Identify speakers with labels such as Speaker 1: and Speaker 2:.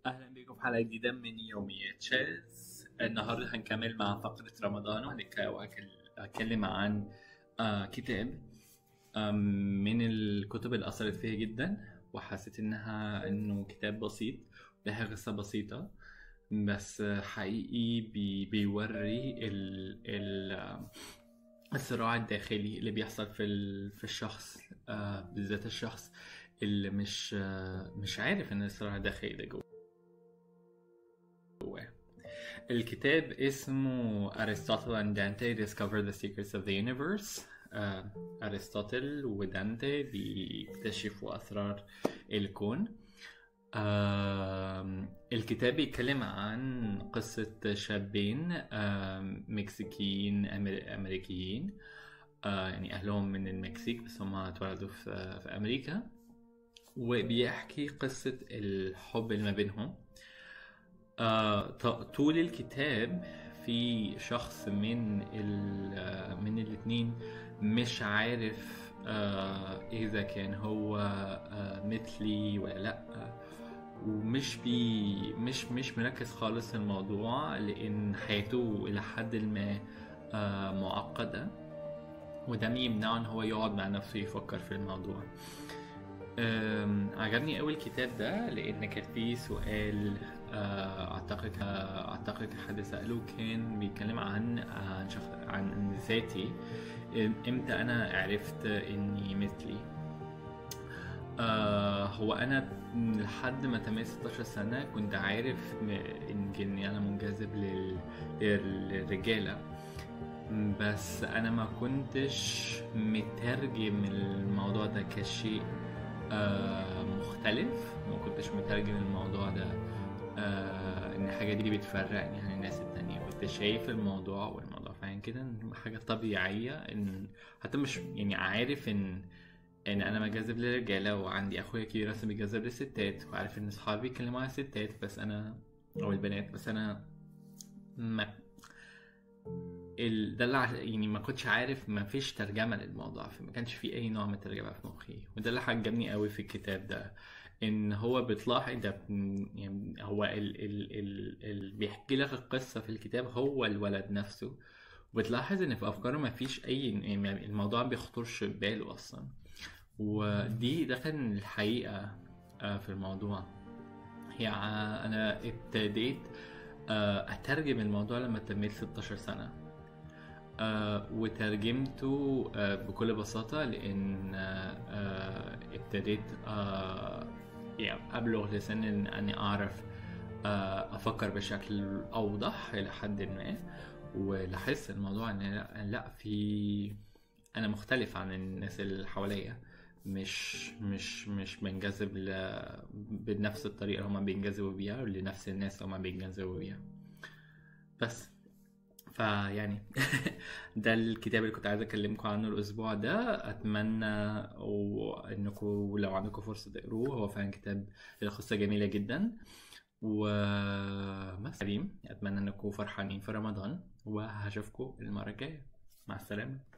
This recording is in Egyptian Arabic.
Speaker 1: اهلا بكم في حلقه جديده من يوميات شاذ النهارده هنكمل مع فقره رمضان وهنتكلم عن آه، كتاب آم، من الكتب اللي اثرت فيا جدا وحسيت انها انه كتاب بسيط لها قصه بسيطه بس حقيقي بي بيوري ال ال آه، الصراع الداخلي اللي بيحصل في ال- في الشخص آه، بالذات الشخص اللي مش آه، مش عارف ان الصراع الداخلي ده جوه جواه الكتاب اسمه أرسطوطل and Dante Discover the Secrets of the Universe آه، أرسطوطل ودانتي بيكتشفوا أسرار الكون آم، الكتاب بيتكلم عن قصة شابين آم، مكسيكيين أمر- أمريكيين آه، يعني أهلهم من المكسيك بس هم اتولدوا في في أمريكا وبيحكي قصة الحب اللي ما بينهم آه، ط- طول الكتاب في شخص من ال آه، من الاتنين مش عارف آه، إذا كان هو آه، مثلي ولا لأ ومش بي مش مش مركز خالص في الموضوع لأن حياته إلى حد ما آه، معقدة وده بيمنعه إن هو يقعد مع نفسه يفكر في الموضوع أم، عجبني قوي الكتاب ده لان كان فيه سؤال آه، اعتقد آه، اعتقد حد ساله كان بيتكلم عن عن شخص عن ذاتي إم- امتى انا عرفت اني مثلي آه هو انا لحد ما تميت 16 سنه كنت عارف م- ان اني انا منجذب لل- لل- للرجاله بس انا ما كنتش مترجم الموضوع ده كشيء آه، مختلف ما كنتش مترجم الموضوع ده آه، ان الحاجه دي بتفرقني عن الناس التانية كنت شايف الموضوع والموضوع فعلا كده إن حاجه طبيعيه ان حتى مش يعني عارف ان ان انا بجذب للرجاله وعندي اخويا كبير اصلا بيجذب للستات وعارف ان اصحابي بيتكلموا عن الستات بس انا او البنات بس انا ما ال... ده اللي عش... يعني ما كنتش عارف ما فيش ترجمة للموضوع فما كانش في أي نوع من الترجمة في مخي وده اللي عجبني قوي في الكتاب ده إن هو بيطلع ده يعني هو ال... ال... ال... ال... بيحكي لك القصة في الكتاب هو الولد نفسه وبتلاحظ إن في أفكاره ما فيش أي يعني الموضوع ما بيخطرش بباله أصلا ودي ده كان الحقيقة آه، في الموضوع هي ع- أنا ابتديت آه، أترجم الموضوع لما تميت 16 سنة آه، وترجمته آه، بكل بساطة لأن آه، آه، ابتديت آه، يعني أبلغ لسن إن أني أعرف آه، أفكر بشكل أوضح إلى حد ما ولاحظت الموضوع إن لا, لا في أنا مختلف عن الناس اللي حواليا مش مش مش بنجذب ل... بنفس الطريقة اللي هما بينجذبوا بيها ولنفس الناس اللي هما بينجذبوا بيها بس فيعني ده الكتاب اللي كنت عايز اكلمكم عنه الاسبوع ده اتمنى انكم لو عندكم فرصه تقروه هو فعلا كتاب القصه جميله جدا وبس كريم اتمنى انكم فرحانين في رمضان وهشوفكم المره الجايه مع السلامه